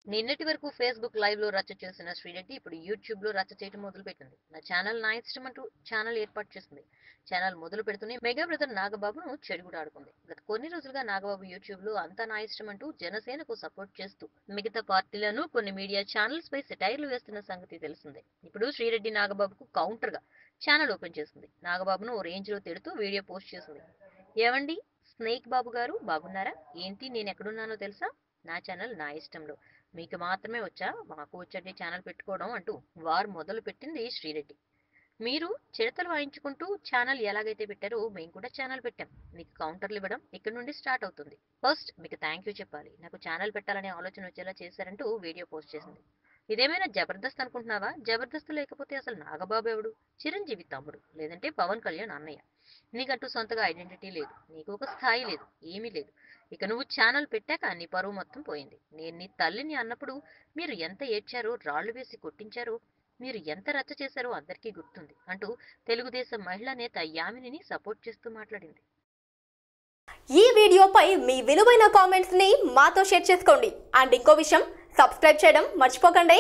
నిన్నటి వరకు Facebook live లో రచ్చ చేసిన శ్రీరెడ్డి ఇప్పుడు యూట్యూబ్ లో రచ్చ చేయడం మొదలుపెట్టింది నా ఛానల్ నా ఇష్టం అంటూ ఛానల్ ఏర్పాటు చేసింది ఛానల్ మొదలు పెడుతూనే మెగా బ్రదర్ నాగబాబును చెడుగుడు ఆడుకుంది గత కొన్ని రోజులుగా నాగబాబు యూట్యూబ్ లో అంతా నా ఇష్టం అంటూ జనసేనకు సపోర్ట్ చేస్తూ మిగతా పార్టీలను కొన్ని మీడియా ఛానల్స్ పై సెటైర్లు వేస్తున్న సంగతి తెలిసిందే ఇప్పుడు శ్రీరెడ్డి నాగబాబుకు కౌంటర్ గా ఛానల్ ఓపెన్ చేసింది నాగబాబును ఓ రేంజ్ లో తిడుతూ వీడియో పోస్ట్ చేసింది ఏమండి స్నేక్ బాబు గారు బాగున్నారా ఏంటి నేను ఎక్కడున్నానో తెలుసా నా ఛానల్ నా ఇష్టంలో మీకు మాత్రమే వచ్చా మాకు వచ్చే ఛానల్ పెట్టుకోవడం అంటూ వారు మొదలు పెట్టింది శ్రీరెడ్డి మీరు చిడతలు వాయించుకుంటూ ఛానల్ ఎలాగైతే పెట్టారో మేము కూడా ఛానల్ పెట్టాం మీకు కౌంటర్లు ఇవ్వడం ఇక్కడ నుండి స్టార్ట్ అవుతుంది ఫస్ట్ మీకు థ్యాంక్ యూ చెప్పాలి నాకు ఛానల్ పెట్టాలనే ఆలోచన వచ్చేలా చేశారంటూ వీడియో పోస్ట్ చేసింది ఇదేమైనా జబర్దస్త్ అనుకుంటున్నావా జబర్దస్త్ లేకపోతే అసలు నాగబాబు ఎవడు చిరంజీవి తమ్ముడు లేదంటే పవన్ కళ్యాణ్ అన్నయ్య నీకంటూ సొంతగా ఐడెంటిటీ లేదు నీకు ఒక స్థాయి లేదు ఏమీ లేదు ఇక నువ్వు ఛానల్ పెట్టాక నీ పరువు మొత్తం పోయింది నేను నీ తల్లిని అన్నప్పుడు మీరు ఎంత ఏడ్చారో రాళ్లు వేసి కొట్టించారో మీరు ఎంత రచ్చ చేశారో అందరికీ గుర్తుంది అంటూ తెలుగుదేశం మహిళా నేత యామినిని సపోర్ట్ చేస్తూ మాట్లాడింది ఈ వీడియోపై మీ విలువైన కామెంట్స్ ని మాతో షేర్ చేసుకోండి అండ్ ఇంకో విషయం సబ్స్క్రైబ్ చేయడం మర్చిపోకండి